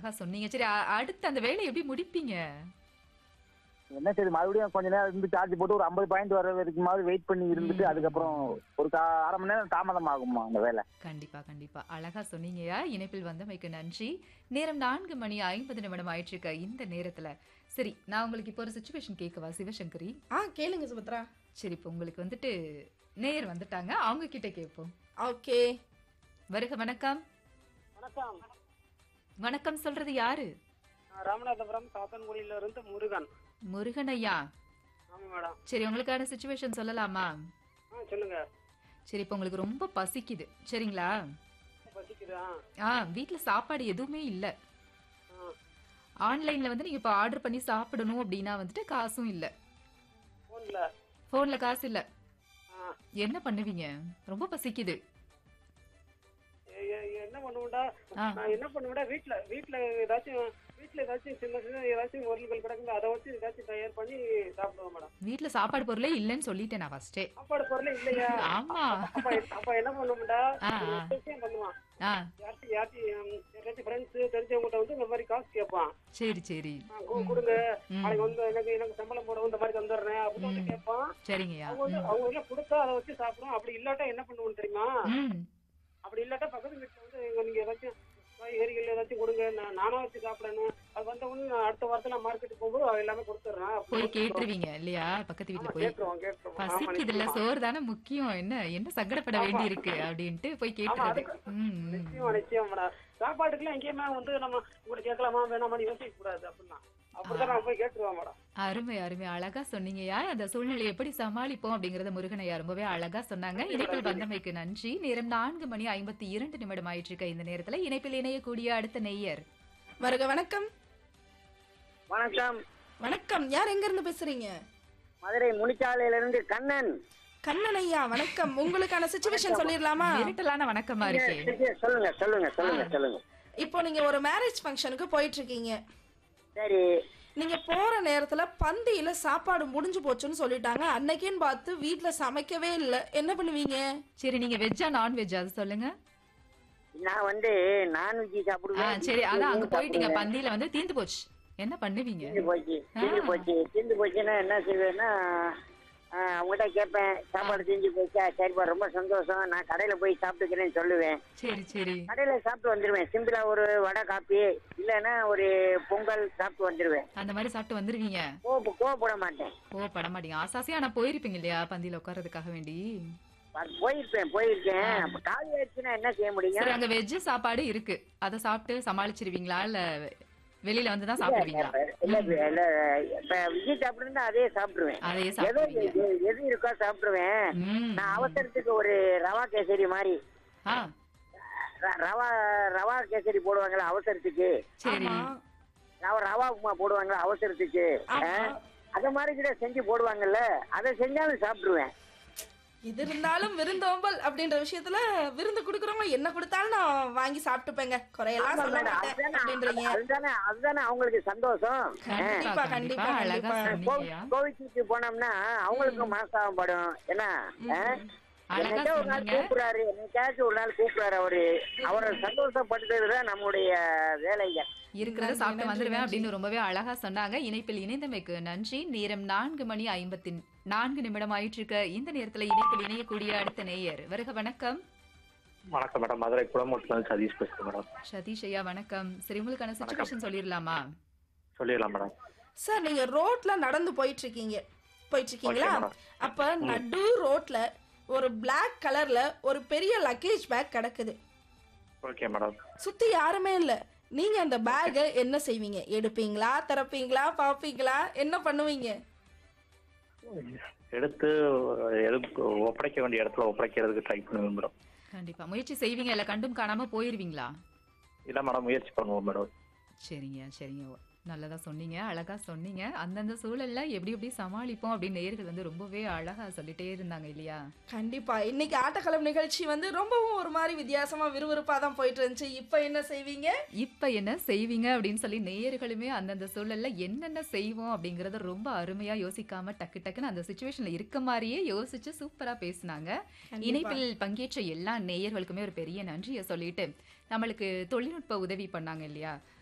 அழகா சொன்னீங்க சரி அ- அடுத்து அந்த வேலையை எப்படி முடிப்பீங்க என்ன சரி மறுபடியும் கொஞ்ச நேரம் இருந்து சார்ஜ் போட்டு ஒரு ஐம்பது பாயிண்ட் வர வரைக்குமாவது வெயிட் பண்ணி இருந்துட்டு அதுக்கப்புறம் ஒரு கா- அரை மணி நேரம் தாமதம் ஆகுமா அந்த வேலை கண்டிப்பா கண்டிப்பா அழகா சொன்னீங்கயா இணைப்பில் வந்தமைக்கு நன்றி நேரம் நான்கு மணி ஐம்பது நிமிடம் ஆயிட்டு இருக்க இந்த நேரத்துல சரி நான் உங்களுக்கு இப்போ ஒரு சுச்சுவேஷன் கேட்கவா சிவசங்கரி ஆ கேளுங்க சுபத்ரா சரி இப்போ உங்களுக்கு வந்துட்டு நேயர் வந்துட்டாங்க அவங்க கிட்ட கேட்போம் ஓகே வருக வணக்கம் வணக்கம் வணக்கம் சொல்றது யாரு நான் ராமநாதபுரம் சாத்தன்குடியில இருந்து முருகன் முருகன் ஐயா ஆமா மேடம் சரி உங்களுக்கான சுச்சுவேஷன் சொல்லலாமா ஆ சொல்லுங்க சரி இப்போ உங்களுக்கு ரொம்ப பசிக்குது சரிங்களா பசிக்குதா ஆ வீட்ல சாப்பாடு எதுவுமே இல்ல ஆ ஆன்லைன்ல வந்து நீங்க இப்போ ஆர்டர் பண்ணி சாப்பிடணும் அப்படின்னா வந்துட்டு காசும் இல்ல போன்ல போன்ல காசு இல்ல ஆ என்ன பண்ணுவீங்க ரொம்ப பசிக்குது எ- எ- என்ன பண்ணுவேன்டா ஆ. நான் என்ன பண்ணுவேன்டா வீட்ல வீட்ல ஏதாச்சும் வீட்ல ஏதாச்சும் சின்ன சின்ன ஏதாச்சும் பொருள்கள் கிடக்குது அதை வச்சு ஏதாச்சும் தயார் பண்ணி சாப்பிடுவேன் மேடம் வீட்ல சாப்பாடு பொருளே இல்லைன்னு சொல்லிட்டேன் நான் ஃபர்ஸ்டே சாப்பாடு பொருளே இல்லையா ஆமா அப்ப அப்ப என்ன பண்ணுவேன்டா ஆ, ஒரு ஆ. விஷயம் பண்ணுவான் ஆ யார்ட்டி யார்ட்டி யாராச்சும் ஃப்ரெண்ட்ஸ் தெரிஞ்சவங்ககிட்ட வந்து இந்த மாதிரி காசு கேட்பான் சரி சரி ஆ, கு- கொடுங்க ம். நாளைக்கு வந்து எனக்கு எனக்கு சம்பளம் போட இந்த மாதிரி தந்துடுறேன் அப்படின்னு வந்து கேட்பான் சரிங்கய்யா அவங்க வந்து அவங்க எல்லாம் கொடுத்தா அதை வச்சு சாப்பிடுவோம் அப்படி இல்லாட்டா என்ன பண்ணுவோம் தெரியுமா ம் அப்படி இல்லாட்டா பக்கத்து வீட்டுல வந்து எங்க நீங்க ஏதாச்சும் காய்கறிகள் ஏதாச்சும் கொடுங்க நான் நானும் வச்சு சாப்பிடணும் அது வந்த உடனே நான் அடுத்த வாரத்துல மார்க்கெட்டுக்கு போகும்போது அவ எல்லாமே கொடுத்துட்றேன் போய் கேட்டுருவீங்க இல்லையா பக்கத்து வீட்ல போய் கேட்டுருவோம் கேட்டுருவோம் ஆமா, பசிக்குதுல்ல நிச்சயமா. சோறு தானே முக்கியம் என்ன என்ன சங்கடப்பட வேண்டி இருக்கு அப்படின்ட்டு போய் ஆமா, கேட்டுறது அதுக்கு- ம், ம். நிச்சயமா நிச்சயம் மேடம் சாப்பாட்டுக்குலாம் எங்கேயுமே வந்து நம்ம உங்களுக்கு கேட்கலாமா வேணாமான்னு யோசிக்க கூடாது அப்படின்னா அப்படிதான் நான் போய் கேட்டுருவேன் மேடம் அருமை அருமை அழகா சொன்னீங்கயா அந்த சூழ்நிலையை எப்படி சமாளிப்போம் அப்படிங்கறத முருகனையா ரொம்பவே அழகா சொன்னாங்க இணைப்பில் வந்தமைக்கு நன்றி நேரம் நான்கு மணி ஐம்பத்தி இரண்டு நிமிடம் ஆயிட்டு இருக்க இந்த நேரத்துல இணைப்பில் இணையக்கூடிய அடுத்த நெய்யர் வருக வணக்கம் வணக்கம் வணக்கம் யார் எங்க இருந்து பேசுறீங்க மதுரை முனிச்சாலையில இருந்து கண்ணன் கண்ணன் ஐயா வணக்கம் உங்களுக்கான சுச்சுவேஷன் சொல்லிடலாமா மிரட்டலான வணக்கமா இருக்கே சொல்லுங்க சொல்லுங்க சொல்லுங்க சொல்லுங்க இப்போ நீங்க ஒரு மேரேஜ் ஃபங்க்ஷனுக்கு போயிட்டு இருக்கீங்க சரி நீங்க போற நேரத்துல பந்தியில சாப்பாடு முடிஞ்சு போச்சுன்னு சொல்லிட்டாங்க அன்னைக்குன்னு பார்த்து வீட்ல சமைக்கவே இல்லை என்ன பண்ணுவீங்க சரி நீங்க வெஜ்ஜா நான் வெஜ்ஜா அது சொல்லுங்க நான் வந்து நான்வெஜ் ஆ, சாப்பிடுவேன் சரி அதான் அங்க போயிட்டீங்க பந்தியில வந்து தீந்து போச்சு என்ன பண்ணுவீங்க தீந்து போச்சு தீந்து போச்சு தீந்து போச்சுன்னா என்ன செய்வேன்னா ஆ, அவங்ககிட்ட கேட்பேன் சாப்பாடு தீஞ்சு போச்சா சரிப்பா ரொம்ப சந்தோஷம் நான் கடையில போய் சாப்பிட்டுக்கிறேன்னு சொல்லுவேன் சரி சரி கடையில சாப்பிட்டு வந்துருவேன் சிம்பிளா ஒரு வடை காப்பி இல்லைன்னா ஒரு பொங்கல் சாப்பிட்டு வந்துருவேன் அந்த மாதிரி சாப்பிட்டு வந்துருவீங்க கோவ கோவப்பட மாட்டேன் ஓ பட மாட்டீங்க ஆசாசியா ஆனா போயிருப்பீங்க இல்லையா பந்தியில உட்கார்றதுக்காக வேண்டி ப- போயிருப்பேன் போயிருக்கேன் அப்ப காலி ஆயிடுச்சுன்னா என்ன செய்ய முடியும் சரி அங்க வெஜ் சாப்பாடு இருக்கு அத சாப்பிட்டு சமாளிச்சிருவீங்களா இல்ல வெளியில வந்து தான் சாப்பிடுவீங்களா இல்ல இல்ல இப்ப விஜய் சாப்பிடுறா அதே சாப்பிடுவேன் அதையே எது சாப்பிடுவீங்க எது- எது இருக்கோ சாப்பிடுவேன் ம். நான் அவசரத்துக்கு ஒரு ரவா கேசரி மாதிரி ஆ ர- ரவா ரவா கேசரி போடுவாங்கல்ல அவசரத்துக்கு சரி ரவா ரவா உப்புமா போடுவாங்கல்ல அவசரத்துக்கு ஆமா. ஆ? அத மாதிரி கூட செஞ்சு போடுவாங்கல்ல அதை செஞ்சாலும் சாப்பிடுவேன் இது இருந்தாலும் விருந்தோம்பல் அப்படின்ற விஷயத்துல விருந்து கொடுக்குறவங்க என்ன கொடுத்தாலும் நான் வாங்கி சாப்பிட்டுப்பேங்க குறையெல்லாம் ஆமா சொல்ல மேடம், மாட்டேன் அதுதானே அப்படின்றீங்க அதுதானே அதுதானே அவங்களுக்கு சந்தோஷம் கண்டிப்பா கண்டிப்பா, கண்டிப்பா கண்டிப்பா, அழகா கண்டிப்பா. சொன்னீங்கயா கோவிச்சுட்டு போனோம்னா அவங்களுக்கும் மனசாபம் படும் என்ன ஆ? அழகா என்னைக்கா ஒரு நாள் சொன்னீங்க கூப்பிடுறாரு என்னைக்காச்சும் ஒரு நாள் கூப்பிடுறாரு அவரு அவரை சந்தோஷப்படுத்துறதுதான் நம்முடைய வேலைங்க இருக்கிறத நன்றி, சாப்பிட்டு நன்றி, வந்துருவேன் நன்றி. அப்படின்னு ரொம்பவே அழகா சொன்னாங்க இணைப்பில் இணைந்தமைக்கு நன்றி நேரம் நான்கு மணி ஐம்பத்தி நான்கு நிமிடம் ஆயிட்டு இருக்க இந்த நேரத்துல இணைப்பில் இணையக்கூடிய அடுத்த நேயர் வருக வணக்கம் வணக்கம் மேடம் மதுரை குளமூட்டுல இருந்து சதீஷ் பேசுறேன் மேடம் சதீஷ் ஐயா வணக்கம் சரி உங்களுக்கான சுச்சுவேஷன் சொல்லிடலாமா சொல்லிடலாம் மேடம் சார் நீங்க ரோட்ல நடந்து போயிட்டு இருக்கீங்க போயிட்டு இருக்கீங்களா Okay, madam. அப்ப நடு ரோட்ல ஒரு Black கலர்ல ஒரு பெரிய லக்கேஜ் பேக் கிடக்குது ஓகே மேடம் சுத்தி யாருமே இல்ல நீங்க அந்த பேக்கை என்ன செய்வீங்க எடுப்பீங்களா திறப்பீங்களா பாப்பீங்களா என்ன பண்ணுவீங்க எடுத்து எடுத்து ஒப்படைக்க வேண்டிய இடத்துல ஒப்படைக்கிறதுக்கு ட்ரை பண்ணுவேன் மேடம் கண்டிப்பா முயற்சி செய்வீங்க இல்ல கண்டும் காணாம போயிருவீங்களா இல்ல மேடம் முயற்சி பண்ணுவோம் மேடம் சரிங்க சரிங்க நல்லதா சொன்னீங்க அழகா சொன்னீங்க அந்தந்த சூழல்ல எப்படி எப்படி சமாளிப்போம் அப்படின்னு நேயர்கள் வந்து ரொம்பவே அழகா சொல்லிட்டே இருந்தாங்க இல்லையா கண்டிப்பா இன்னைக்கு ஆட்டக்களம் நிகழ்ச்சி வந்து ரொம்பவும் ஒரு மாதிரி வித்தியாசமா விறுவிறுப்பா தான் போயிட்டு இருந்துச்சு இப்போ என்ன செய்வீங்க இப்ப என்ன செய்வீங்க அப்படின்னு சொல்லி நேயர்களுமே அந்தந்த சூழல்ல என்னென்ன செய்வோம் அப்படிங்கறத ரொம்ப அருமையா யோசிக்காம டக்கு டக்குன்னு அந்த சுச்சுவேஷன்ல இருக்க மாதிரியே யோசிச்சு சூப்பரா பேசுனாங்க இணைப்பில் பங்கேற்ற எல்லா நேயர்களுக்குமே ஒரு பெரிய நன்றியை சொல்லிட்டு நம்மளுக்கு தொழில்நுட்ப உதவி பண்ணாங்க இல்லையா